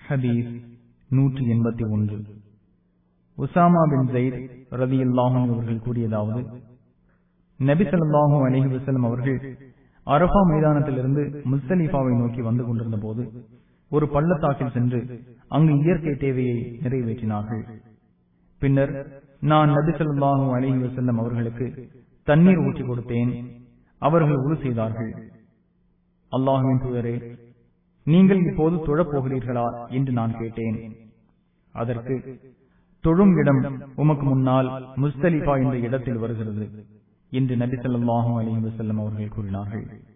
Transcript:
ஹதீஸ் நூற்றி எண்பத்தி ஒன்று உசாமா பின் ஜெயித் ரதி அல்லாஹும் அவர்கள் கூறியதாவது நபி ஸல்லல்லாஹு அலைஹி வஸல்லம் அவர்கள் அரபா மைதானத்திலிருந்து முஸ்தலிஃபாவை நோக்கி வந்து கொண்டிருந்த போது ஒரு பள்ளத்தாக்கில் சென்று அங்கு இயற்கை தேவையை நிறைவேற்றினார்கள் பின்னர் நான் நபி ஸல்லல்லாஹு அலைஹி வஸல்லம் அவர்களுக்கு தண்ணீர் ஊற்றி கொடுத்தேன் அவர்கள் உரு செய்தார்கள் அல்லாஹுவின் தூதரே நீங்கள் இப்போது தொழப் போகிறீர்களா என்று நான் கேட்டேன் அதற்கு தொழும் இடம் உமக்கு முன்னால் முஸ்தலிஃபா என்ற இடத்தில் வருகிறது என்று நபி ஸல்லல்லாஹு அலைஹி வஸல்லம் அவர்கள் கூறினார்கள்